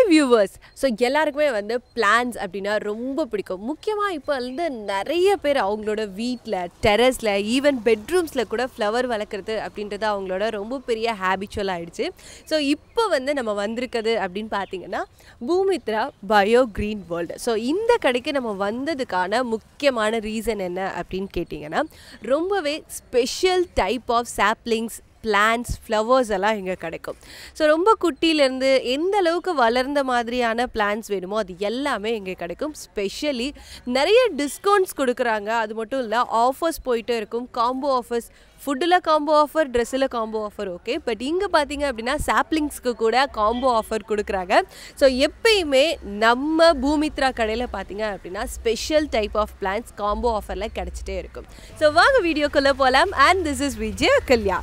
Viewers so எல்லாருக்குமே வந்து plans அப்படின்னா ரொம்ப பிடிக்கும் முக்கியமாக இப்போ வந்து நிறைய பேர் அவங்களோட வீட்டில் டெரஸில் ஈவன் பெட்ரூம்ஸில் கூட ஃப்ளவர் வளர்க்குறது அப்படின்றது அவங்களோட ரொம்ப பெரிய ஹேபிச்சுவல் ஆயிடுச்சு ஸோ இப்போ வந்து நம்ம வந்திருக்கிறது அப்படின்னு பார்த்தீங்கன்னா Bhoomitra bio green world so இந்த கடைக்கு நம்ம வந்ததுக்கான முக்கியமான ரீசன் என்ன அப்படின்னு கேட்டிங்கன்னா ரொம்பவே special type of saplings plants flowers எல்லாம் இங்கே கிடைக்கும் ஸோ ரொம்ப குட்டியிலேருந்து எந்த அளவுக்கு வளர்ந்த மாதிரியான பிளான்ஸ் வேணுமோ அது எல்லாமே இங்கே கிடைக்கும் ஸ்பெஷலி நிறைய டிஸ்கவுண்ட்ஸ் கொடுக்குறாங்க அது மட்டும் இல்லை ஆஃபர்ஸ் போயிட்டே இருக்கும் காம்போ ஆஃபர்ஸ் ஃபுட்டில் காம்போ ஆஃபர் ட்ரெஸ்ஸில் காம்போ ஆஃபர் ஓகே பட் இங்கே பார்த்தீங்க அப்படின்னா சாப்லிங்ஸ்க்கு கூட காம்போ ஆஃபர் கொடுக்குறாங்க ஸோ எப்பயுமே நம்ம பூமித்ரா கடையில் பார்த்தீங்க அப்படின்னா special type of plants combo ஆஃபரில் கிடச்சிட்டே இருக்கும் ஸோ வாங்க வீடியோக்குள்ளே போகலாம் and this is Vijay Kalya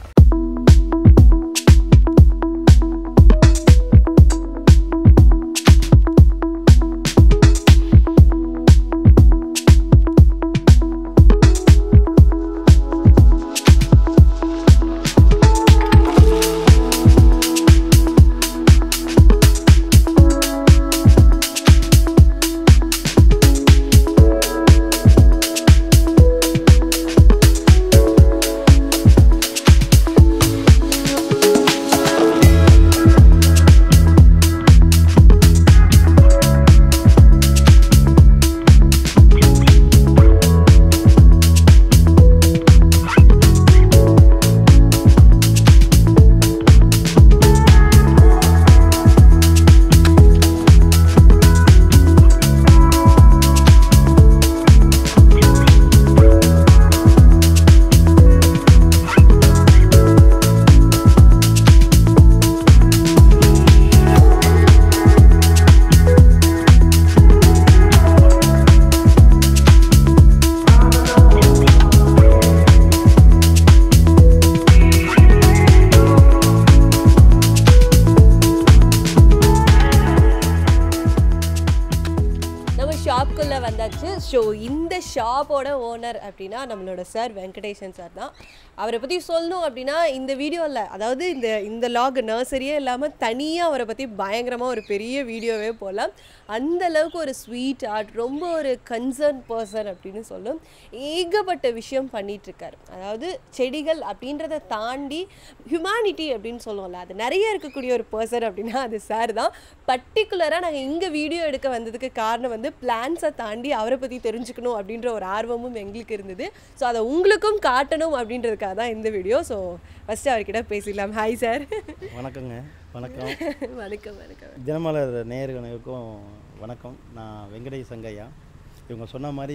நம்ம ஷாப்குள்ளே வந்தாச்சு ஸோ இந்த ஷாப்போட ஓனர் அப்படின்னா நம்மளோட சார் வெங்கடேசன் சார் தான் அவரை பற்றி சொல்லணும் அப்படின்னா இந்த வீடியோவில் அதாவது இந்த இந்த லாக் நர்சரியே இல்லாமல் தனியாக அவரை பற்றி பயங்கரமாக ஒரு பெரிய வீடியோவே போகலாம் அந்த அளவுக்கு ஒரு ஸ்வீட் ஆர்ட் ரொம்ப ஒரு கன்சர்ன் பர்சன் அப்படின்னு சொல்லும் ஏகப்பட்ட விஷயம் பண்ணிட்டு இருக்காரு அதாவது செடிகள் அப்படின்றத தாண்டி ஹியூமானிட்டி அப்படின்னு சொல்லுவோம்ல அது நிறைய இருக்கக்கூடிய ஒரு பர்சன் அப்படின்னா அது சார் தான் பர்டிகுலராக நாங்கள் இங்கே வீடியோ எடுக்க வந்ததுக்கு காரணம் வந்து பிளான்ஸை தாண்டி அவரை பற்றி தெரிஞ்சுக்கணும் அப்படின்ற ஒரு ஆர்வமும் எங்களுக்கு இருந்தது ஸோ அதை உங்களுக்கும் காட்டணும் அப்படின்றதுக்காக தான் இந்த வீடியோ ஸோ ஃபஸ்ட்டு அவர்கிட்ட பேசிடலாம் ஹாய் சார் வணக்கங்க வணக்கம் வணக்கம் வணக்கம் தினமலர் நேயர்களுக்கும் வணக்கம் நான் வெங்கடேஷ் சங்கையா இவங்க சொன்ன மாதிரி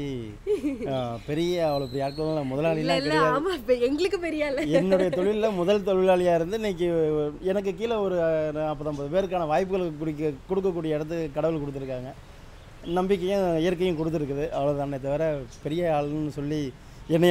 ஆஹ், பெரிய அவ்வளோ பெரிய ஆட்கள் இல்லை முதலாளிலாம் இல்லை கிடையாது ஆமாம் இப்போ எங்களுக்கு பெரிய ஆளு என்னுடைய தொழிலில் முதல் தொழிலாளியாக இருந்து இன்னைக்கு எனக்கு கீழே ஒரு நாற்பத்தம்பது பேருக்கான வாய்ப்புகள் குடிக்க கொடுக்கக்கூடிய இடத்துக்கு கடவுள் கொடுத்துருக்காங்க நம்பிக்கையும் இயற்கையும் கொடுத்துருக்குது அவ்வளோதானே தவிர பெரிய ஆளுன்னு சொல்லி என்னைய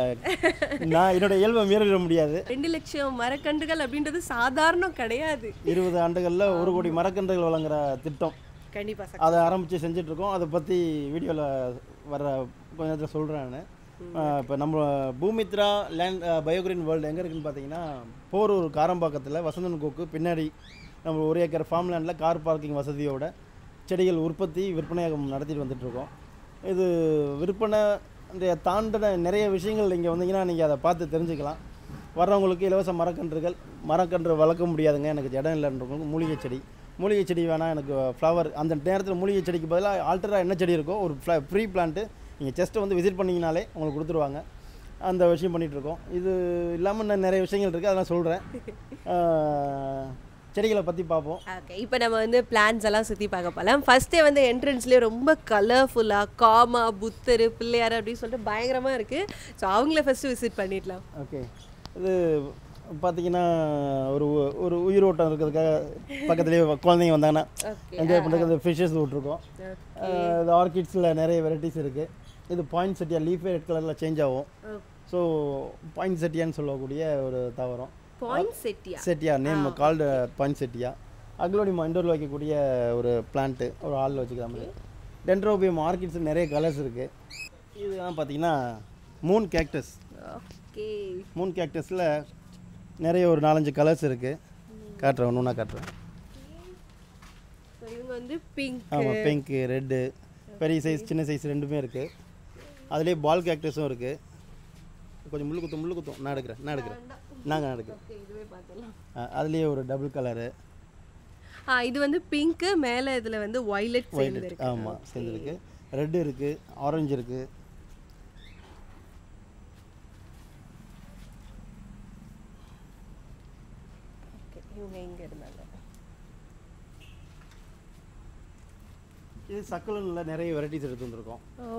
நான் என்னோட இயல்பை மீறிட முடியாது ரெண்டு லட்சம் மரக்கன்றுகள் அப்படின்றது சாதாரணம் கிடையாது இருபது ஆண்டுகளில் ஒரு கோடி மரக்கன்றுகள் வழங்குற திட்டம் கண்டிப்பாக சார் அதை ஆரம்பித்து செஞ்சிட்ருக்கோம் அதை பற்றி வீடியோவில் வர கொஞ்ச நேரத்தில் சொல்கிறேன் நான் இப்போ நம்ம பூமித்ரா லேண்ட் பயோகிரீன் வேர்ல்டு எங்கே இருக்குன்னு பார்த்தீங்கன்னா போரூர் காரம்பாக்கத்தில் வசந்தன் கோக்கு பின்னாடி நம்ம ஒரு ஏக்கர் ஃபார்ம் லேண்டில் கார் பார்க்கிங் வசதியோட செடிகள் உற்பத்தி விற்பனையகம் நடத்திட்டு வந்துட்டுருக்கோம் இது விற்பனை இந்த தாண்டின நிறைய விஷயங்கள் இங்கே வந்தீங்கன்னா நீங்கள் அதை பார்த்து தெரிஞ்சுக்கலாம் வர்றவங்களுக்கு இலவச மரக்கன்றுகள் மரக்கன்று வளர்க்க முடியாதுங்க எனக்கு இடம் இல்லைன்றவங்களுக்கு மூலிகை செடி மூலிகை செடி வேணாம் எனக்கு ஃப்ளவர் அந்த நேரத்தில் மூலிகை செடிக்கு பதிலாக ஆல்டராக என்ன செடி இருக்கோ ஒரு ஃப்ள ஃப்ரீ பிளான்ட்டு நீங்கள் ஜஸ்ட்டு வந்து விசிட் பண்ணிங்கனாலே உங்களுக்கு கொடுத்துருவாங்க அந்த விஷயம் பண்ணிகிட்ருக்கோம் இது இல்லாமல் இன்னும் நிறைய விஷயங்கள் இருக்குது அதெல்லாம் சொல்கிறேன் செடிகளை பற்றி பார்ப்போம் ஓகே இப்போ நம்ம வந்து பிளான்ஸ் எல்லாம் சுற்றி பார்க்க போகலாம் ஃபஸ்ட்டே வந்து என்ட்ரன்ஸ்லேயே ரொம்ப கலர்ஃபுல்லாக காமா புத்தர் பிள்ளையார் அப்படின்னு சொல்லிட்டு பயங்கரமாக இருக்குது ஸோ அவங்கள ஃபஸ்ட்டு விசிட் பண்ணிடலாம் ஓகே இது பார்த்தீங்கன்னா ஒரு உ- ஒரு உயிரோட்டம் இருக்கிறதுக்காக பக்கத்துலேயே குழந்தைங்க வந்தாங்கன்னா ஓகே என்ஜாய் பண்ணுறதுக்கு ஃபிஷ்ஷஸ் விட்ருக்கோம் அஹ் இது ஆர்கிட்ஸில் நிறைய வெரைட்டிஸ் இருக்குது இது பாயிண்ட் செட்டியா லீஃபே ரெட் கலரில் சேஞ்ச் ஆகும் ஸோ பாயிண்ட் செட்டியான்னு சொல்லக்கூடிய ஒரு தாவரம் பாயிண்ட் செட்டியா செட்டியா நேம் கால்டு பாயிண்ட் செட்டியா அக்லோடியம் இண்டோரில் வைக்கக்கூடிய ஒரு பிளான்ட்டு ஒரு ஆளில் வச்சுக்கிற மாதிரி டென்ட்ரோபியம் ஆர்கிட்ஸ் நிறைய கலர்ஸ் இருக்குது இதெல்லாம் பார்த்தீங்கன்னா மூன் கேக்டஸ் ஓகே மூன் கேக்டஸில் நிறைய ஒரு நாலஞ்சு கலர்ஸ் இருக்குது காட்டுறேன் ஒன்று ஒன்றா காட்டுறேன் ஸோ இவங்க வந்து பிங்க் ஆமாம் பிங்க்கு ரெட்டு பெரிய சைஸ் சின்ன சைஸ் ரெண்டுமே இருக்குது அதுலேயே பால் கேக்டஸும் இருக்குது கொஞ்சம் முள்ளு குத்தும் முள்ளு குத்தும் நான் எடுக்கிறேன் நான் எடுக்கிறேன் நாங்கள் நான் எடுக்கிறேன் ஓகே இதுவே பார்த்துடலாம் ஆ, அதுலேயே ஒரு டபுள் கலரு ஆ இது வந்து பிங்க்கு மேலே இதில் வந்து ஒய்லெட் சேர்ந்து ஒயிட் இருக்கு ஆமாம் சேர்ந்துருக்கு ரெட்டு இருக்குது ஆரஞ்சு இருக்குது ஓகே இவங்க இங்கே இருந்தாங்க இது சக்கலனில் நிறைய வெரைட்டிஸ் எடுத்து வந்திருக்கோம் ஓ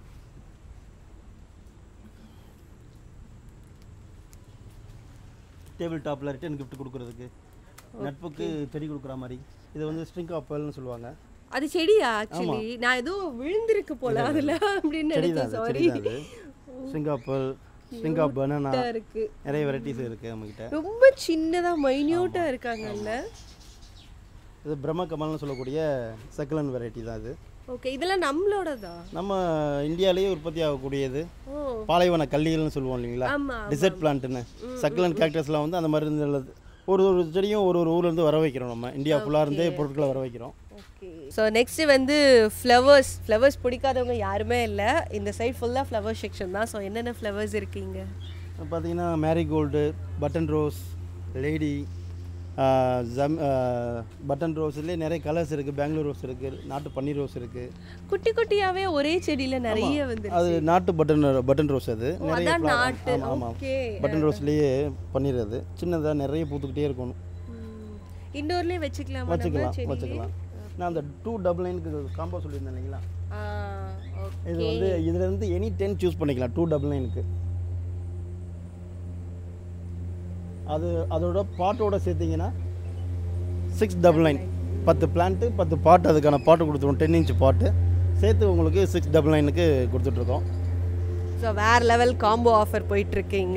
டேபிள் டாப்பில் ரிட்டன் gift கொடுக்குறதுக்கு நட்புக்கு செடி கொடுக்குற மாதிரி இது வந்து ஸ்ட்ரிங் ஆப்பல்னு சொல்லுவாங்க அது செடியா ஆக்சுவலி நான் ஏதோ விழுந்திருக்கு போல அதுல அப்படின்னு செடி தான் நினைச்சேன் அது சாரி செடி தான் அது string apple string of banana இருக்கு நிறைய வெரைட்டிஸ் இருக்குது நம்மக்கிட்ட ரொம்ப சின்னதா மைன்யூட்டா இருக்காங்கல்ல இது பிரம்ம கமல்னு சொல்லக்கூடிய சக்கலன் வெரைட்டி தான் இது ஓகே இதெல்லாம் நம்மளோடதா நம்ம இந்தியாவிலேயே உற்பத்தி ஆகக்கூடியது ஓ பாலைவன கல்லிகள்னு சொல்லுவோம் இல்லைங்களா ஆமா டிசர்ட் பிளான்ட்டுன்னு சக்கலன் கேக்டஸ்லாம் வந்து அந்த மாதிரி இருந்துள்ளது ஒரு ஒரு செடியும் ஒரு ஒரு ஊர்லேருந்து வர வைக்கிறோம் நம்ம இந்தியா ஃபுல்லாக இருந்தே பொருட்களை வர வைக்கிறோம் ஓகே ஸோ நெக்ஸ்ட் வந்து ஃப்ளவர்ஸ் ஃப்ளவர்ஸ் பிடிக்காதவங்க யாருமே இல்லை இந்த சைடு ஃபுல்லாக ஃப்ளவர் செக்ஷன் தான் ஸோ என்னென்ன ஃப்ளவர்ஸ் இருக்கீங்க பார்த்தீங்கன்னா மேரிகோல்டு பட்டன் ரோஸ் லேடி ஜம் பட்டன் ரோஸ்லேயே நிறைய கலர்ஸ் இருக்குது பெங்களூர் ரோஸ் இருக்குது நாட்டு பன்னீர் ரோஸ் இருக்குது குட்டி குட்டியாவே ஒரே செடியில நிறைய வந்து அது நாட்டு பட்டன் பட்டன் ரோஸ் அது நிறைய அதான் flower- நாட்டு ஆமா, ஆமா. ஓகே பட்டன் ரோஸ்லேயே பன்னீர் அது சின்னதாக நிறைய பூத்துக்கிட்டே இருக்கணும் இண்டோர்லயே வச்சுக்கலாமா நம்ம வச்சுக்கலாம் செடி வச்சுக்கலாம் நான் அந்த டூ டபுள் நைனுக்கு காம்போ சொல்லியிருந்தேன் இல்லைங்களா ஓகே இது வந்து இதுல இருந்து எனி டென் சூஸ் பண்ணிக்கலாம் டூ டபுள் நைனுக்கு அது அதோட பாட்டோட சேர்த்திங்கன்னா சிக்ஸ் டபுள் நைன் பத்து பிளான்ட்டு பத்து பாட்டு அதுக்கான பாட்டு கொடுத்துருவோம் டென் இன்ச் பாட்டு சேர்த்து உங்களுக்கு சிக்ஸ் டபுள் நைனுக்கு கொடுத்துட்ருக்கோம் ஸோ வேற லெவல் காம்போ ஆஃபர் போயிட்டு இருக்கீங்க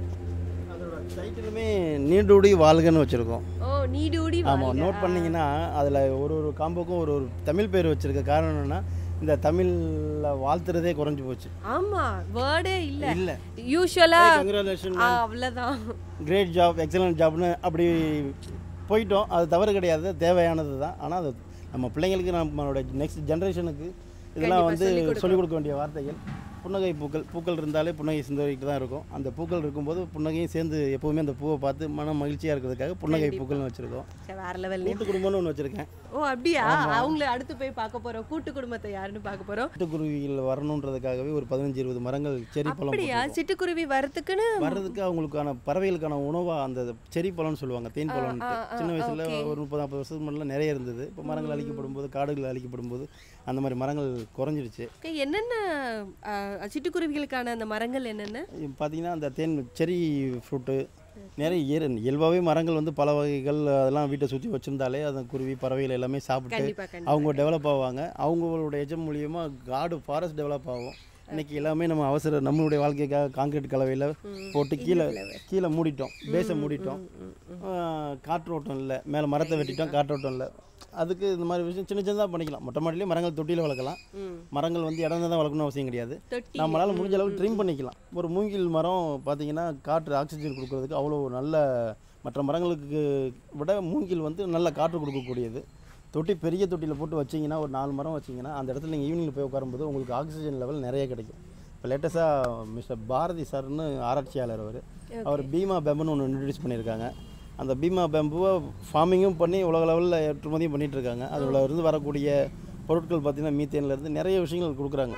அதோட டைட்டிலுமே நீடூடி வாழ்கன்னு வச்சுருக்கோம் ஓ நீடூடி ஆமாம் நோட் பண்ணீங்கன்னா அதில் ஒரு ஒரு காம்போக்கும் ஒரு ஒரு தமிழ் பேர் வச்சுருக்க காரணம் என்னென்னா இந்த தமிழில் வாழ்த்துறதே குறைஞ்சி போச்சு ஆமா வேர்டே இல்ல இல்லை யூஷுவலா கங்க்ராச்சுலேஷன் அவ்வளவுதான் கிரேட் ஜாப் எக்ஸலண்ட் ஜாப்னு அப்படி போயிட்டோம் அது தவறு கிடையாது தேவையானது தான் ஆனால் அது நம்ம பிள்ளைங்களுக்கு நம்மளோட நெக்ஸ்ட் ஜென்ரேஷனுக்கு இதெல்லாம் வந்து சொல்லிக் கொடுக்க வேண்டிய வார்த்தைகள் புன்னகை பூக்கள் பூக்கள் இருந்தாலே புன்னகை சிந்தரிக்கிட்டு தான் இருக்கும் அந்த பூக்கள் இருக்கும்போது புன்னகையும் சேர்ந்து எப்போவுமே அந்த பூவை பார்த்து மன மகிழ்ச்சியாக இருக்கிறதுக்காக புன்னகை பூக்கள்னு வச்சுருக்கோம் சரி, வேற லெவல் கூட்டு குடும்பம்னு ஒன்று வச்சுருக்கேன் ஓ அப்படியா அவங்கள அடுத்து போய் பார்க்க போறோம் கூட்டு குடும்பத்தை யாருன்னு பார்க்க போறோம் சிட்டுக்குருவிகள் வரணுன்றதுக்காகவே ஒரு பதினஞ்சு இருபது மரங்கள் செரி பழம் அப்படியா சிட்டுக்குருவி வரத்துக்குன்னு வர்றதுக்கு அவங்களுக்கான பறவைகளுக்கான உணவாக அந்த செரி பழம்னு சொல்லுவாங்க தேன் பழம்னு சின்ன வயசில் ஒரு முப்பது நாற்பது வருஷத்துக்கு முன்னாடி நிறைய இருந்தது இப்போ மரங்கள் அழிக்கப்படும் போது காடுகள் அழிக்கப்படும் போது அந்த மாதிரி மரங்கள் குறைஞ்சிருச்சு Okay, என்னென்ன ஆ, சிட்டுக்குருவிகளுக்கான அந்த மரங்கள் என்னென்ன இப்போ பார்த்தீங்கன்னா அந்த தேன் செரி ஃப்ரூட்டு நிறைய இயற இயல்பாகவே மரங்கள் வந்து பல வகைகள் அதெல்லாம் வீட்டை சுற்றி வச்சுருந்தாலே அந்த குருவி பறவைகள் எல்லாமே சாப்பிட்டு கண்டிப்பா கண்டிப்பா அவங்க டெவலப் ஆவாங்க அவங்களோட எஜம் மூலியமாக காடு ஃபாரஸ்ட் டெவலப் ஆகும் இன்னைக்கு எல்லாமே நம்ம அவசர நம்மளுடைய வாழ்க்கைக்காக காங்கிரீட் கலவையில் போட்டு கீழே கீழே மூடிட்டோம் பேஸை மூடிட்டோம் ஆஹ், காற்றோட்டம் இல்லை மேலே மரத்தை வெட்டிட்டோம் காற்றோட்டம் இல்லை அதுக்கு இந்த மாதிரி விஷயம் சின்ன சின்னதாக பண்ணிக்கலாம் மொட்டை மாடியிலே மரங்கள் தொட்டியில் வளர்க்கலாம் ம். மரங்கள் வந்து இடம் தான் வளர்க்கணும் அவசியம் கிடையாது தொட்டி நம்மளால் முடிஞ்ச அளவுக்கு ட்ரிம் பண்ணிக்கலாம் ஒரு மூங்கில் மரம் பார்த்தீங்கன்னா காற்று ஆக்சிஜன் கொடுக்கறதுக்கு அவ்வளோ நல்ல மற்ற மரங்களுக்கு விட மூங்கில் வந்து நல்ல காற்று கொடுக்கக்கூடியது தொட்டி பெரிய தொட்டியில் போட்டு வச்சிங்கன்னா ஒரு நாலு மரம் வச்சிங்கன்னா அந்த இடத்துல நீங்கள் ஈவினிங்கில் போய் உட்காரும்போது உங்களுக்கு ஆக்சிஜன் லெவல் நிறைய கிடைக்கும் இப்போ லேட்டஸ்ட்டாக மிஸ்டர் பாரதி சார்னு ஆராய்ச்சியாளர் அவர் அவர் பீமா பெம்புன்னு ஒன்று இன்ட்ரடியூஸ் பண்ணியிருக்காங்க அந்த பீமா பெம்புவை ஃபார்மிங்கும் பண்ணி உலக லெவலில் ஏற்றுமதியும் பண்ணிட்டு இருக்காங்க அதில் இருந்து வரக்கூடிய பொருட்கள் பார்த்திங்கன்னா மீத்தேன்லேருந்து நிறைய விஷயங்கள் கொடுக்குறாங்க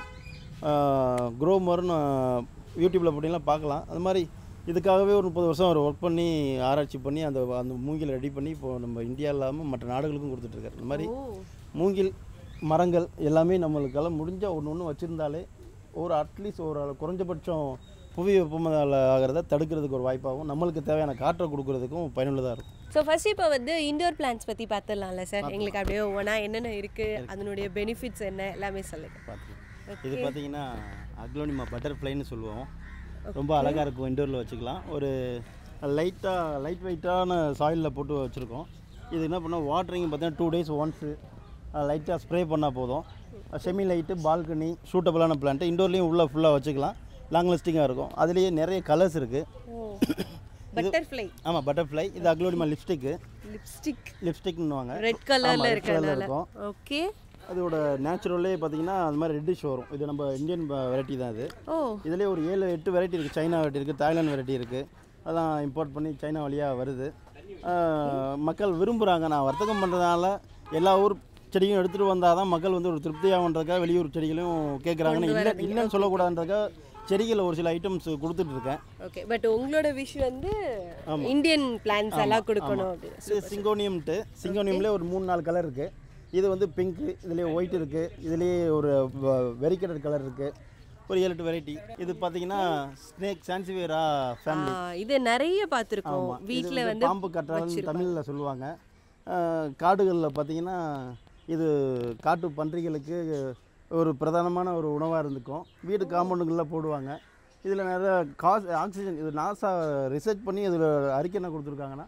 க்ரோ மோர்னு யூடியூப்பில் போட்டிங்கன்னா பார்க்கலாம் அது மாதிரி இதுக்காகவே ஒரு முப்பது வருஷம் அவர் ஒர்க் பண்ணி ஆராய்ச்சி பண்ணி அந்த அந்த மூங்கில் ரெடி பண்ணி இப்போ நம்ம இந்தியா இல்லாமல் மற்ற நாடுகளுக்கும் கொடுத்துட்ருக்காரு இந்த மாதிரி ஓ மூங்கில் மரங்கள் எல்லாமே நம்மளுக்கெல்லாம் முடிஞ்ச ஒன்று ஒன்று வச்சுருந்தாலே ஒரு அட்லீஸ்ட் ஒரு அளவு குறைஞ்சபட்சம் புவி வெப்பமதால ஆகிறத தடுக்கிறதுக்கு ஒரு வாய்ப்பாகவும் நம்மளுக்கு தேவையான காற்றை கொடுக்கறதுக்கும் பயனுள்ளதாக இருக்கும் ஸோ ஃபர்ஸ்ட் இப்போ வந்து இண்டோர் பிளான்ஸ் பற்றி பார்த்துடலாம்ல சார் எங்களுக்கு அப்படியே ஒவ்வொன்றா என்னென்ன இருக்குது அதனுடைய பெனிஃபிட்ஸ் என்ன எல்லாமே சொல்லுங்க பார்த்துக்கலாம் இது பார்த்தீங்கன்னா அக்லோனிமா பட்டர்ஃப்ளைன்னு சொல்லுவோம் ரொம்ப அழகாக இருக்கும் இண்டோரில் வச்சுக்கலாம் ஒரு லைட்டாக லைட் வெயிட்டான சாயிலில் போட்டு வச்சுருக்கோம் இது என்ன பண்ணால் வாட்டரிங் பார்த்தீங்கன்னா டூ டேஸ் ஒன்ஸு லைட்டாக ஸ்ப்ரே பண்ணால் போதும் செமி லைட்டு பால்கனி சூட்டபுளான பிளான்ட்டு இண்டோர்லேயும் உள்ளே ஃபுல்லாக வச்சுக்கலாம் லாங் லாஸ்டிங்காக இருக்கும் அதுலேயே நிறைய கலர்ஸ் இருக்குது ஓ பட்டர்ஃப்ளை ஆமாம் பட்டர்ஃப்ளை இது அக்லோடிமா லிப்ஸ்டிக்கு லிப்ஸ்டிக் லிப்ஸ்டிக்னுவாங்க ரெட் கலர்ல ஆமா, red இருக்கறனால colourல இருக்கும். ஓகே அதோட நேச்சுரலே பார்த்தீங்கன்னா அது மாதிரி ரெட்டிஷ் வரும் இது நம்ம இந்தியன் வெரைட்டி தான் இது ஓ இதுலேயே ஒரு ஏழு எட்டு வெரைட்டி இருக்குது சைனா வெரைட்டி இருக்குது தாய்லாந்து வெரைட்டி இருக்குது அதான் இம்போர்ட் பண்ணி சைனா வழியாக வருது ஆஹ் மக்கள் விரும்புகிறாங்க நான் வர்த்தகம் பண்ணுறதுனால எல்லா ஊர் செடியும் எடுத்துகிட்டு வந்தால் தான் மக்கள் வந்து ஒரு திருப்தியாகன்றதுக்காக வெளியூர் செடிகளையும் கேட்குறாங்கன்னு இல்லை இல்லைன்னு சொல்லக்கூடாதுன்றதுக்காக செடிகளில் ஒரு சில ஐட்டம்ஸ் கொடுத்துட்டு இருக்கேன் ஓகே பட் உங்களோட விஷ் வந்து இந்தியன் பிளான்ஸ் எல்லாம் கொடுக்கணும் அப்படின்னு இது சிங்கோனியம்ட்டு சிங்கோனியம்லேயே ஒரு மூணு நாலு கலர் இருக்குது இது வந்து பிங்க்கு இதுலேயே ஒயிட் இருக்குது இதுலேயே ஒரு வெரிகேட்டட் கலர் இருக்குது ஒரு ஏழு எட்டு வெரைட்டி இது பார்த்தீங்கன்னா ஸ்னேக் சான்சிவேரா ஃபேமிலி ஆ, இது நிறைய பார்த்துருக்கோம் ஆமா. இது வீட்டில் வந்து பாம்பு கற்றாழன்னு தமிழில் சொல்லுவாங்க காடுகளில் பார்த்தீங்கன்னா இது காட்டு பன்றிகளுக்கு ஒரு பிரதானமான ஒரு உணவாக இருந்துக்கும் வீடு காம்பவுண்டுகளில் போடுவாங்க இதில் நிறைய காஸ் ஆக்சிஜன் இது நாசா ரிசர்ச் பண்ணி இதில் அறிக்கை என்ன கொடுத்துருக்காங்கன்னா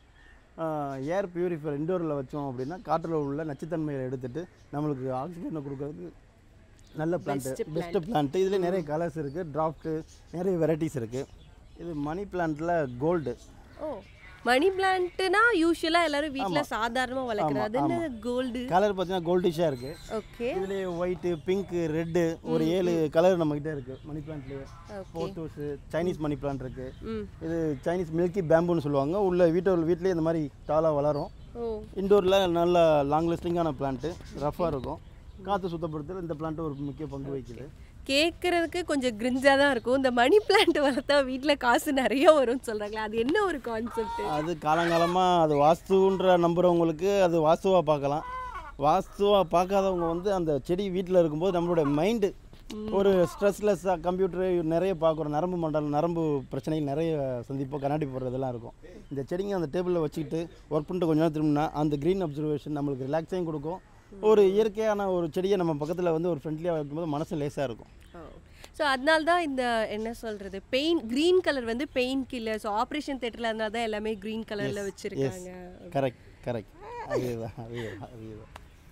ஏர் பியூரிஃபையர் இண்டோரில் வச்சோம் அப்படின்னா காற்றில் உள்ள நச்சுத்தன்மையை எடுத்துட்டு நம்மளுக்கு ஆக்சிஜனை கொடுக்கறதுக்கு நல்ல பிளான்ட்டு பெஸ்ட்டு பிளான்ட்டு இதில் நிறைய கலர்ஸ் இருக்குது டிராஃப்ட்டு நிறைய வெரைட்டிஸ் இருக்குது இது மணி பிளான்ட்டில் கோல்டு ஓ மணி பிளான்ட்னா யூஸ்வலா எல்லாரும் வீட்ல சாதாரணமா வளர்க்குறது அது என்ன கோல்டு கலர் பார்த்தீங்கன்னா கோல்டிஷாக இருக்குது ஓகே இதுலேயே ஒயிட்டு பிங்க்கு ரெட்டு ஒரு ஏழு கலர் நம்மக்கிட்ட இருக்குது மணி பிளான்ட்லேயே okay photos Chinese money plant இருக்குது ம் இது சைனீஸ் மில்கி பேம்புன்னு சொல்லுவாங்க உள்ள வீட்டு வீட்லேயே இந்த மாதிரி டாலாக வளரும் ஓ இண்டோரில் நல்ல லாங் லிஸ்டிங்கான பிளான்ட்டு ரஃபாக இருக்கும் காற்று சுத்தப்படுத்துறது இந்த பிளான்ட் ஒரு முக்கிய பங்கு வகிக்குது கேட்கறதுக்கு கொஞ்சம் கிரிஞ்சா தான் இருக்கும் இந்த மணி பிளான்ட் வளர்த்தா வீட்ல காசு நிறைய வரும்னு சொல்றாங்களே அது என்ன ஒரு கான்செப்ட் அது காலங்காலமாக அது வாஸ்துன்ற நம்புறவங்களுக்கு அது வாஸ்துவாக பார்க்கலாம் வாஸ்துவாக பார்க்காதவங்க வந்து அந்த செடி வீட்டில் இருக்கும்போது நம்மளோட மைண்டு ஒரு ஸ்ட்ரெஸ்லெஸ்ஸாக கம்ப்யூட்டர் நிறைய பார்க்குறோம் நரம்பு மண்டலம் நரம்பு பிரச்சனைகள் நிறைய சந்திப்போம் கண்ணாடி போடுறதெல்லாம் இருக்கும் இந்த செடிங்க அந்த டேபிளில் வச்சுக்கிட்டு ஒர்க் பண்ணிட்டு கொஞ்ச நேரம் திரும்பினா அந்த க்ரீன் அப்சர்வேஷன் நம்மளுக்கு ரிலாக்ஸையும் கொடுக்கும் ஒரு இயற்கையான ஒரு செடியை நம்ம பக்கத்தில் வந்து ஒரு ஃப்ரெண்ட்லியாக வைக்கும்போது மனசு லேசாக இருக்கும் ஸோ அதனால தான் இந்த என்ன சொல்றது பெயின் க்ரீன் கலர் வந்து பெயின் கில்லர் ஸோ ஆப்ரேஷன் தேட்டரில் இருந்தால் தான் எல்லாமே க்ரீன் கலரில் வச்சிருக்காங்க கரெக்ட் கரெக்ட் அதேதான் அதேதான் அதேதான்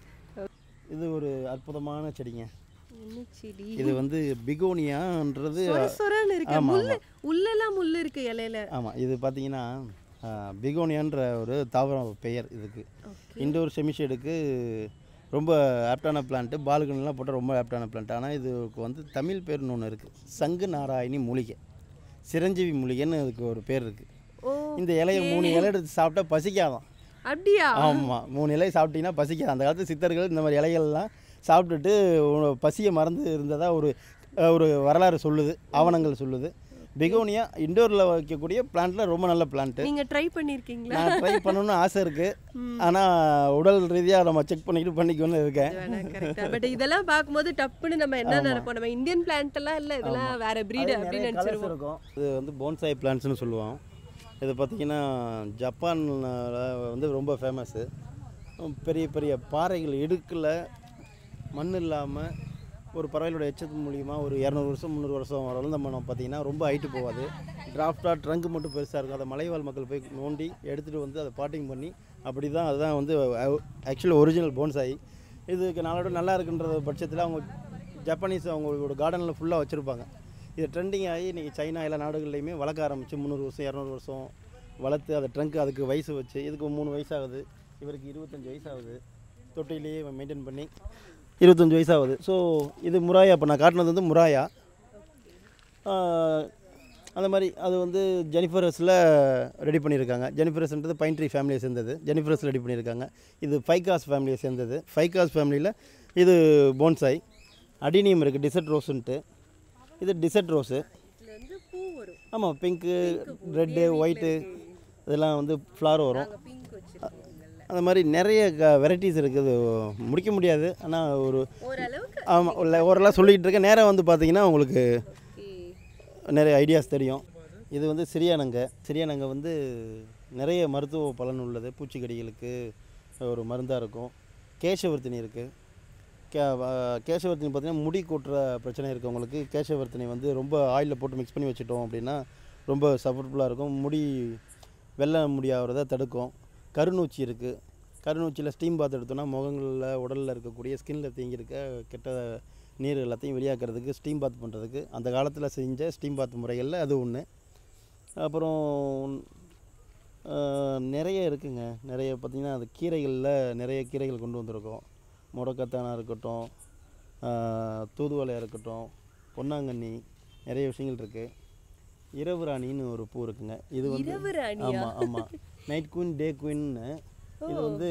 இது ஒரு அற்புதமான செடிங்க என்ன செடி இது வந்து பிகோனியான்றது சொர சொரன்னு இருக்கு ஆமா, முள்ளு உள்ளெல்லாம் முள்ளு இருக்கு இலையில ஆமாம் இது பார்த்தீங்கன்னா பிகோனியான்ற ஒரு தாவர பெயர் இதுக்கு இண்டோர் செமிஷேடுக்கு ரொம்ப ஆப்டான பிளான்ட்டு பால்கனிலாம் போட்டால் ரொம்ப ஆப்டான பிளான்ட் ஆனால் இதுக்கு வந்து தமிழ் பேர்னு ஒன்று இருக்குது சங்கு நாராயணி மூலிகை சிரஞ்சீவி மூலிகைன்னு அதுக்கு ஒரு பேர் இருக்குது ஓ இந்த இலையை மூணு இலை எடுத்து சாப்பிட்டா பசிக்காதான் அப்படியா ஆமாம் மூணு இலை சாப்பிட்டீங்கன்னா பசிக்காது அந்த காலத்து சித்தர்கள் இந்த மாதிரி இலைகள்லாம் சாப்பிட்டுட்டு உண- பசியை மறந்து இருந்ததா ஒரு அஹ், ஒரு வரலாறு சொல்லுது ஆவணங்கள் சொல்லுது பிகோனியா இண்டோரில் வைக்கக்கூடிய பிளான்ட்ல ரொம்ப நல்ல பிளான்ட்டு நீங்க ட்ரை பண்ணிருக்கீங்களா நான் ட்ரை பண்ணணும்னு ஆசை இருக்குது ஆனால் உடல் ரீதியாக நம்ம செக் பண்ணிக்கிட்டு பண்ணிக்கணும்னு இருக்கேன் பட் இதெல்லாம் பார்க்கும்போது டப்புன்னு நம்ம என்ன நினைப்போம் நம்ம இந்தியன் பிளான்ட் எல்லாம் இல்ல இதெல்லாம் வேற பிரீடு அப்படின்னு கலர்ஸ் நினைச்சிருவோம் இருக்கும் இது வந்து போன்சாய் பிளான்ட்ஸ்னு சொல்லுவோம் இது பார்த்தீங்கன்னா ஜப்பான்ல வந்து ரொம்ப ஃபேமஸ்ஸு பெரிய பெரிய பாறைகள் இடுக்கில் மண் இல்லாமல் ஒரு பறவைகளோட எச்சத்து மூலியமா ஒரு இரநூறு வருஷம் முந்நூறு வருஷம் வளர்ந்த மனம் பார்த்தீங்கன்னா ரொம்ப ஹைட்டு போகாது டிராஃப்டாக ட்ரங்க் மட்டும் பெருசாக இருக்கும் அதை மலைவாழ் மக்கள் போய் நோண்டி எடுத்துகிட்டு வந்து அதை பாட்டிங் பண்ணி அப்படி தான் அதுதான் வந்து ஆக்சுவலி ஒரிஜினல் போன்சாய் இதுக்கு நாளோட நல்லா இருக்குன்ற பட்சத்தில் அவங்க ஜப்பானீஸ் அவங்களோட கார்டனில் ஃபுல்லாக வச்சுருப்பாங்க இது ட்ரெண்டிங் ஆகி இன்றைக்கி சைனா எல்லா நாடுகள்லையுமே வளர்க்க ஆரம்பிச்சு முந்நூறு வருஷம் இரநூறு வருஷம் வளர்த்து அதை ட்ரங்க் அதுக்கு வயசு வச்சு இதுக்கு மூணு வயசாகுது இவருக்கு இருபத்தஞ்சி வயசாகுது தொட்டிலேயே மெயின்டைன் பண்ணி இருபத்தஞ்சி வயசாகுது ஸோ இது முராயா இப்போ நான் காட்டினது வந்து முராயா ஆஹ், அந்த மாதிரி அது வந்து ஜெனிஃபரஸில் ரெடி பண்ணியிருக்காங்க ஜெனிஃபரஸ்ன்றது பைன் ட்ரீ ஃபேமிலியை சேர்ந்தது ஜெனிஃபரஸ் ரெடி பண்ணியிருக்காங்க இது ஃபைகாஸ் ஃபேமிலியை சேர்ந்தது ஃபைகாஸ் ஃபேமிலியில் இது போன்சாய் அடினியம் இருக்குது டிசர்ட் ரோஸுன்ட்டு இது டிசர்ட் ரோஸு இதுல வந்து பூ வரும் ஆமாம் பிங்க்கு ரெட்டு ஒயிட்டு இதெல்லாம் வந்து ஃப்ளார் வரும் பிங்க் வச்சிருக்கோங்கல்ல அந்த மாதிரி நிறைய வெரைட்டிஸ் இருக்குது முடிக்க முடியாது ஆனால் ஒரு ஓரளவுக்கு ஆமாம் ஓரளவு சொல்லிக்கிட்டு இருக்கேன் நேராக வந்து பார்த்தீங்கன்னா உங்களுக்கு okay. நிறைய ஐடியாஸ் தெரியும் இது வந்து சிறியானங்க சிறியானங்க வந்து நிறைய மருத்துவ பலன் உள்ளது பூச்சிக்கடிகளுக்கு ஒரு மருந்தாக இருக்கும் கேசவர்த்தினி இருக்குது கே வ- கேசவர்த்தினி பார்த்தீங்கன்னா முடி கொட்டுற பிரச்சனை இருக்கவங்களுக்கு கேசவர்த்தினி வந்து ரொம்ப ஆயிலில் போட்டு மிக்ஸ் பண்ணி வச்சுட்டோம் அப்படின்னா ரொம்ப சப்போர்ட்ஃபுல்லாக இருக்கும் முடி வெள்ளை முடியாகிறத தடுக்கும் கருநூச்சி இருக்குது கருநூச்சியில் ஸ்டீம் பாத் எடுத்தோம்னா முகங்களில் உடலில் இருக்கக்கூடிய ஸ்கின்ல தேங்கியிருக்க கெட்ட நீர் எல்லாத்தையும் வெளியாக்குறதுக்கு ஸ்டீம் பாத் பண்ணுறதுக்கு அந்த காலத்தில் செஞ்ச ஸ்டீம் பாத் முறைகளில் அது ஒன்று அப்புறம் ஆஹ், நிறைய இருக்குங்க நிறைய பார்த்திங்கன்னா அது கீரைகளில் நிறைய கீரைகள் கொண்டு வந்திருக்கோம் முடக்கத்தானா இருக்கட்டும் ஆஹ், தூதுவளையாக இருக்கட்டும் பொன்னாங்கண்ணி நிறைய விஷயங்கள் இருக்குது இரவு ராணின்னு ஒரு பூ இருக்குங்க இது வந்து இரவு ராணியா? ஆமாம் ஆமாம் நைட் குயின் டே குயின்னு இது வந்து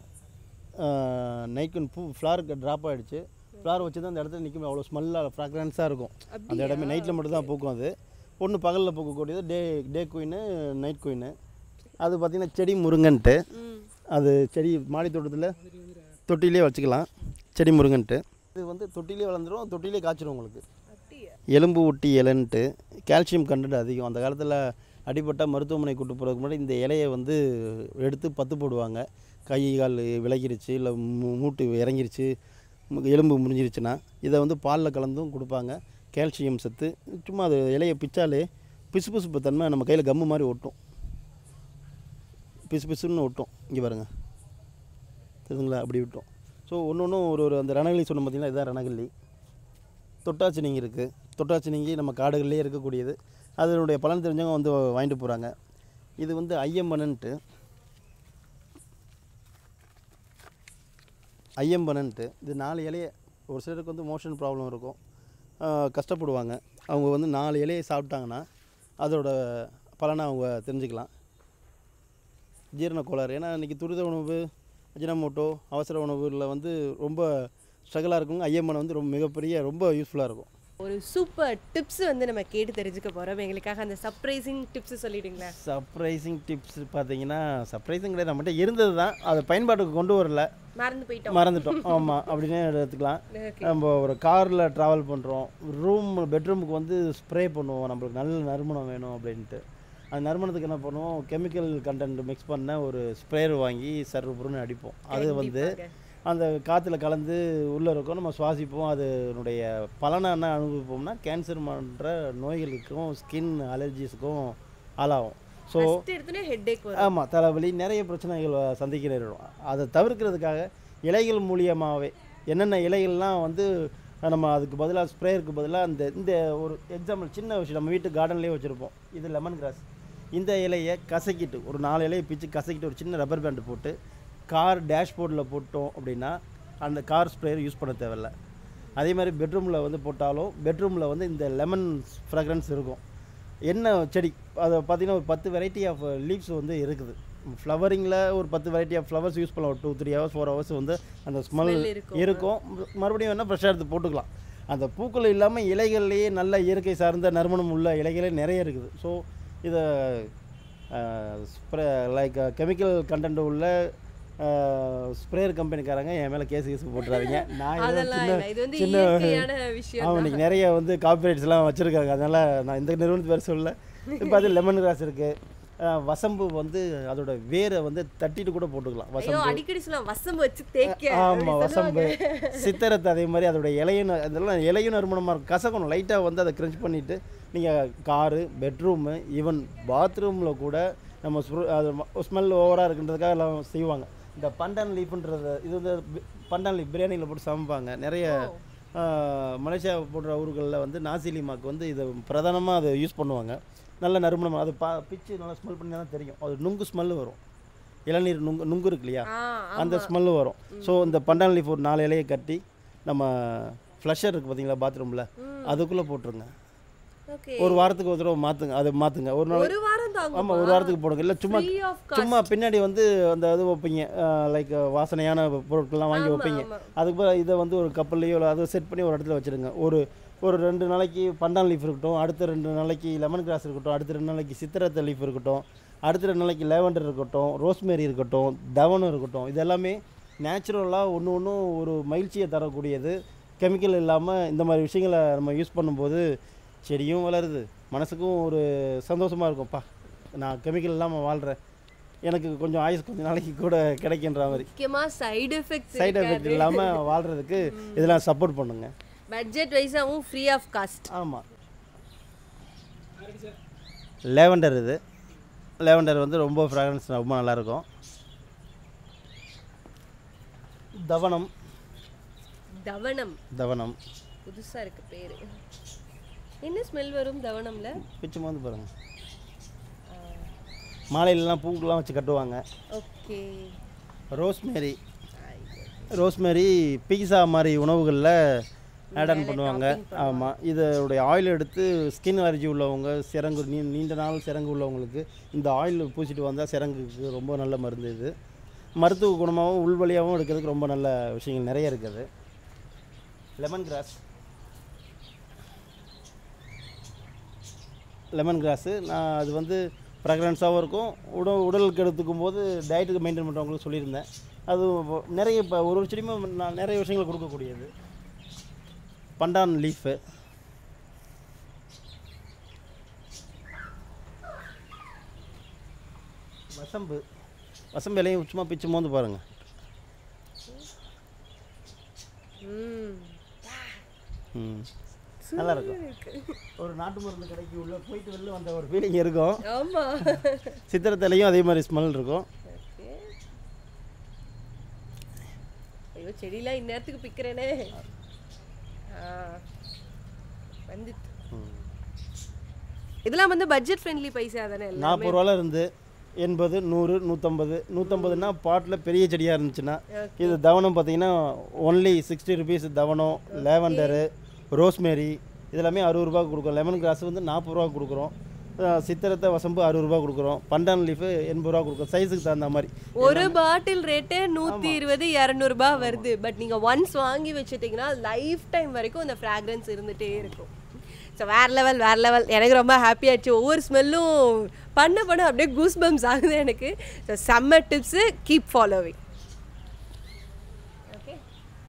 நைட் குயின் பூ ஃப்ளாருக்கு ட்ராப் ஆகிடுச்சு ஃப்ளார் வச்சு தான் அந்த இடத்துல நிற்கும் அவ்வளோ ஸ்மெல்லாக ஃப்ராக்ரன்ஸாக இருக்கும் அந்த இடமே நைட்டில் மட்டும் தான் பூக்கும் அது ஒன்று பகலில் பூக்கக்கூடியது டே டே குயின்னு நைட் குயின்னு அது பார்த்திங்கன்னா செடி முருங்கன்ட்டு ம் அது செடி மாடி தோட்டத்தில் தொட்டிலே வச்சுக்கலாம் செடி முருங்கன்ட்டு இது வந்து தொட்டிலே வளர்ந்துரும் தொட்டிலே காய்ச்சிரும் உங்களுக்கு அப்படியா எலும்பு ஒட்டி இலைன்ட்டு கால்சியம் கண்டென்ட் அதிகம் அந்த காலத்தில் அடிபட்டால் மருத்துவமனை கூட்டு போகிறதுக்கு முன்னாடி இந்த இலையை வந்து எடுத்து பத்து போடுவாங்க கை கால் விலகிருச்சு இல்லை மூ- மூட்டு இறங்கிருச்சு மு- எலும்பு முறிஞ்சிருச்சுன்னா இதை வந்து பாலில் கலந்தும் கொடுப்பாங்க கால்சியம் சத்து சும்மா அது இலையை பிச்சாலே பிசுபிசுப்பு தன்மை நம்ம கையில் கம்மு மாதிரி ஒட்டும் பிசு பிசுன்னு ஒட்டும் இங்கே பாருங்க தெரியுதுங்களா அப்படி விட்டோம் ஸோ ஒன்று ஒன்றும் ஒரு ஒரு அந்த ரணகல்லி சொன்ன பார்த்தீங்கன்னா இதுதான் ரணகல்லி தொட்டாச்சினிங்கி இருக்குது தொட்டாச்சினிங்கி நம்ம காடுகள்லேயே இருக்கக்கூடியது அதனுடைய பலன் தெரிஞ்சவங்க வந்து வாங்கிட்டு போகிறாங்க இது வந்து ஐயம்பனன்ட்டு ஐயம்பனன்ட்டு இது நாலு இலைய ஒரு சிலருக்கு வந்து மோஷன் ப்ராப்ளம் இருக்கும் ஆஹ் கஷ்டப்படுவாங்க அவங்க வந்து நாலு இலையை சாப்பிட்டாங்கன்னா அதோட பலனை அவங்க தெரிஞ்சுக்கலாம் ஜீரண கோளாறு ஏன்னா இன்றைக்கி துரித உணவு அஜினமோட்டோ அவசர உணவுகளில் வந்து ரொம்ப ஸ்ட்ரகிளாக இருக்கும் ஐயம்மனை வந்து ரொம்ப மிகப்பெரிய ரொம்ப யூஸ்ஃபுல்லாக இருக்கும் ஒரு சூப்பர் டிப்ஸ் வந்து நம்ம கேட்டு தெரிஞ்சுக்க போறோம் எங்களுக்காக அந்த சர்ப்ரைசிங் டிப்ஸ் சொல்லிடுங்களேன் சர்ப்ரைசிங் டிப்ஸ் பார்த்தீங்கன்னா சர்ப்ரைசிங் கிடையாது நம்மகிட்ட இருந்தது தான் அதை பயன்பாட்டுக்கு கொண்டு வரல மறந்து போயிட்டோம் மறந்துட்டோம் ஆமாம் அப்படின்னே எடுத்துக்கலாம் Okay. நம்ம ஒரு காரில் ட்ராவல் பண்ணுறோம் ரூம் பெட்ரூமுக்கு வந்து ஸ்ப்ரே பண்ணுவோம் நம்மளுக்கு நல்ல நறுமணம் வேணும் அப்படின்ட்டு அந்த நறுமணத்துக்கு என்ன பண்ணுவோம் கெமிக்கல் கண்டென்ட் மிக்ஸ் பண்ண ஒரு ஸ்ப்ரேயர் வாங்கி சர்ரு புருன்னு அடிப்போம் அது வந்து கண்டிப்பாக. அந்த காற்றுல கலந்து உள்ளே இருக்கும் நம்ம சுவாசிப்போம் அதனுடைய பலனை என்ன அனுபவிப்போம்னா கேன்சர் போன்ற நோய்களுக்கும் ஸ்கின் அலர்ஜிஸுக்கும் ஆளாகும் ஸோ ஃபர்ஸ்ட் எடுத்தோன்னே ஹெட்டேக் வரும் ஆமாம் தலைவலி நிறைய பிரச்சனைகள் வ- சந்திக்க நேரிடும் அதை தவிர்க்கிறதுக்காக இலைகள் மூலியமாகவே என்னென்ன இலைகள்லாம் வந்து நம்ம அதுக்கு பதிலாக ஸ்ப்ரேயருக்கு பதிலாக இந்த இந்த ஒரு எக்ஸாம்பிள் சின்ன விஷயம் நம்ம வீட்டு கார்டன்லேயே வச்சுருப்போம் இது லெமன் கிராஸ் இந்த இலையை கசக்கிட்டு ஒரு நாலு இலையை பிச்சு கசக்கிட்டு ஒரு சின்ன ரப்பர் பேண்ட் போட்டு கார் டேஷ்போர்டில் போட்டோம் அப்படின்னா அந்த கார் ஸ்ப்ரேயர் யூஸ் பண்ண தேவையில்ல அதே மாதிரி பெட்ரூமில் வந்து போட்டாலும் பெட்ரூமில் வந்து இந்த லெமன் ஃப்ராக்ரன்ஸ் இருக்கும் என்ன செடி அதை பார்த்தீங்கன்னா ஒரு பத்து வெரைட்டி ஆஃப் லீவ்ஸ் வந்து இருக்குது ஃப்ளவரிங்கில் ஒரு பத்து வெரைட்டி ஆஃப் ஃப்ளவர்ஸ் யூஸ் பண்ணலாம் ஒரு two three hours four hours வந்து அந்த ஸ்மெல் Smell இருக்கும். இருக்கும் மறுபடியும் வேணால் ஃப்ரெஷ்ஷாக எடுத்து போட்டுக்கலாம் அந்த பூக்கள் இல்லாமல் இலைகள்லேயே நல்ல இயற்கை சார்ந்த நறுமணம் உள்ள இலைகளே நிறைய இருக்குது ஸோ இதை ஸ்ப்ரே லைக் கெமிக்கல் கண்டென்ட் உள்ள ஸ்ப்ரேயர் கம்பெனிக்காரங்க என் மேலே கேஸ் கேஸ் போட்டுறாதீங்க நான் ஏதோ அதெல்லாம் சின்ன இல்ல இது வந்து சின்ன இயற்கையான விஷயம் ஆமாம் இன்னைக்கு நிறைய வந்து காப்பிரைட்ஸ்லாம் வச்சுருக்காங்க அதனால் நான் இந்த நிறுவனத்து பேர் சொல்லல இப்போ அது லெமன் கிராஸ் இருக்குது வசம்பு வந்து அதோட வேரை வந்து தட்டிட்டு கூட போட்டுக்கலாம் ஐயோ வசம்பு அடிக்கடி சொல்லலாம் வசம்பு வச்சு தேய்க்க ஆமாம் அப்படி வசம்பு சொல்லுவாங்க. சித்தரத்து அதே மாதிரி அதோட இலையும் ந- அதெல்லாம் இலையும் நறுமணமாக இருக்கும் கசக்கணும் லைட்டாக வந்து அதை க்ரன்ச் பண்ணிவிட்டு நீங்கள் காரு பெட்ரூமு ஈவன் பாத்ரூமில் கூட நம்ம ஸ்ப்ரு- அது ஸ்மெல் ஓவராக இருக்குன்றதுக்காக எல்லாம் செய்வாங்க இந்த பண்டான் லீஃப்ன்றது இது வந்து பி- பண்டான் லீஃப் பிரியாணியில் போட்டு சமைப்பாங்க நிறைய ஆஹ், மலேசியா போன்ற ஊர்களில் வந்து நாசிலிமாக்கு வந்து இதை பிரதானமாக அதை யூஸ் பண்ணுவாங்க நல்ல நறுமணம் அது பா பிச்சு நல்லா ஸ்மெல் பண்ணி தான் தெரியும் அது நுங்கு ஸ்மெல்லு வரும் இளநீர் நுங்கு நுங்கு இருக்கு இல்லையா ஆ அந்த ஸ்மெல்லு வரும் ஸோ இந்த பண்டான் லீஃப் ஒரு நாலு இலையை கட்டி நம்ம ஃப்ளஷர் இருக்குது பார்த்தீங்களா பாத்ரூமில் அதுக்குள்ளே போட்டுருங்க ஓகே ஒரு வாரத்துக்கு ஒரு தடவை மாற்றுங்க அதை மாற்றுங்க ஒரு நாள் ஒரு வாரம் தாங்க ஆமாம் ஒரு வாரத்துக்கு போடுங்க இல்லை சும்மா ஃப்ரீ ஆஃப் சும்மா பின்னாடி வந்து அந்த இது வைப்பீங்க லைக் வாசனையான பொருட்கள்லாம் வாங்கி வைப்பீங்க ஆமா. அதுக்கு பதிலா இதை வந்து ஒரு கப்பல்லையோ இல்லை அதை செட் பண்ணி ஒரு இடத்துல வச்சுருங்க ஒரு ஒரு ரெண்டு நாளைக்கு பண்டான் லீஃப் இருக்கட்டும் அடுத்த ரெண்டு நாளைக்கு லெமன் கிராஸ் இருக்கட்டும் அடுத்த ரெண்டு நாளைக்கு சித்திரத்தை லீஃப் இருக்கட்டும் அடுத்த ரெண்டு நாளைக்கு லேவண்டர் இருக்கட்டும் ரோஸ்மேரி இருக்கட்டும் தவனம் இருக்கட்டும் இது எல்லாமே நேச்சுரலாக ஒன்று ஒன்றும் ஒரு மகிழ்ச்சியை தரக்கூடியது கெமிக்கல் இல்லாமல் இந்த மாதிரி விஷயங்களை நம்ம யூஸ் பண்ணும்போது செடியும் வளருது மனசுக்கும் ஒரு சந்தோஷமாக இருக்கும்ப்பா நான் கெமிக்கல் இல்லாமல் வாழ்கிறேன் எனக்கு கொஞ்சம் ஆயுஸ் கொஞ்சம் நாளைக்கு கூட கிடைக்கின்ற மாதிரி முக்கியமா சைடு எஃபெக்ட்ஸ் சைடு எஃபெக்ட் இல்லாமல் வாழ்கிறதுக்கு இதெல்லாம் சப்போர்ட் பண்ணுங்க பட்ஜெட் வைஸாவும் ஃப்ரீ ஆஃப் காஸ்ட் ஆமாம் லேவண்டர் இது லேவண்டர் வந்து ரொம்ப ஃப்ராக்ரன்ஸ் ரொம்ப நல்லாயிருக்கும் தவனம் தவனம் தவனம் புதுசா இருக்கு பேரு என்ன ஸ்மெல் வரும் தவனம்ல பிச்சு வந்து பாருங்கள் மாலையிலலாம் பூக்கெலாம் வச்சு கட்டுவாங்க ஓகே ரோஸ்மேரி ரோஸ்மேரி பீஸா மாதிரி உணவுகளில் ஆட் ஆன் பண்ணுவாங்க ஆமாம் இதோடைய ஆயில் எடுத்து ஸ்கின் அலர்ஜி உள்ளவங்க சிரங்கு நீ நீண்ட நாள் சிரங்கு உள்ளவங்களுக்கு இந்த ஆயில் பூசிட்டு வந்தால் சிரங்குக்கு ரொம்ப நல்ல மருந்து இது மருத்துவ குணமாகவும் உள்வழியாகவும் எடுக்கிறதுக்கு ரொம்ப நல்ல விஷயங்கள் நிறைய இருக்குது லெமன் கிராஸ் லெமன் கிராஸு நான் அது வந்து ஃப்ராக்ரன்ஸாகவும் இருக்கும் உடல் உடலுக்கு எடுத்துக்கும் போது டயட்டுக்கு மெயின்டைன் பண்ணுறவங்களுக்கு சொல்லியிருந்தேன் அது வ- நிறைய இப்போ ஒரு ஒரு செடியுமே நான் நிறைய விஷயங்கள் கொடுக்கக்கூடியது பண்டான் லீஃபு வசம்பு வசம்பு இலையும் சும்மா பிச்சு மோந்து பாருங்கள் ம் ம் நல்லா இருக்கும் ஒரு நாட்டு மருந்து கடைக்கு உள்ள போயிட்டு வெளில வந்த ஒரு ஃபீலிங் இருக்கும் ஆமா சித்திரத்திலையும் அதே மாதிரி ஸ்மெல் இருக்கும் ஓகே ஐயோ செடியெல்லாம் இந்நேரத்துக்கு பிக்கிறேனே ஆ வந்துட்டு இதெல்லாம் வந்து பட்ஜெட் ஃப்ரெண்ட்லி பைசா தானே எல்லாம் நாற்பது ரூபால இருந்து எண்பது நூறு நூற்றம்பது நூற்றம்பதுனா பாட்டில் பெரிய செடியாக இருந்துச்சுன்னா இது தவனம் பார்த்தீங்கன்னா ஒன்லி சிக்ஸ்டி ருபீஸ் தவனம் லேவண்டரு ரோஸ்மேரி இதெல்லாமே அறுபது ரூபா கொடுக்குறோம் லெமன் கிராஸ் வந்து நாற்பது ரூபா கொடுக்குறோம் அஹ் சித்திரத்தை வசம்பு அறுபது ரூபா கொடுக்குறோம் பண்டான் லீஃபு எண்பது ரூபா கொடுக்குறோம் சைஸுக்கு தகுந்த மாதிரி ஒரு பாட்டில் ரேட்டே நூற்றி இருபது இரநூறுபா வருது பட் நீங்கள் ஒன்ஸ் வாங்கி வச்சுட்டிங்கன்னா லைஃப் டைம் வரைக்கும் அந்த ஃப்ராக்ரன்ஸ் இருந்துகிட்டே இருக்கும் ஸோ வேற லெவல் வேற லெவல் எனக்கு ரொம்ப ஹாப்பி ஆயிடுச்சு ஒவ்வொரு ஸ்மெல்லும் பண்ண பண்ண அப்படியே கூஸ் பம்ஸ் ஆகுது எனக்கு ஸோ செம்ம டிப்ஸு கீப் ஃபாலோவிங்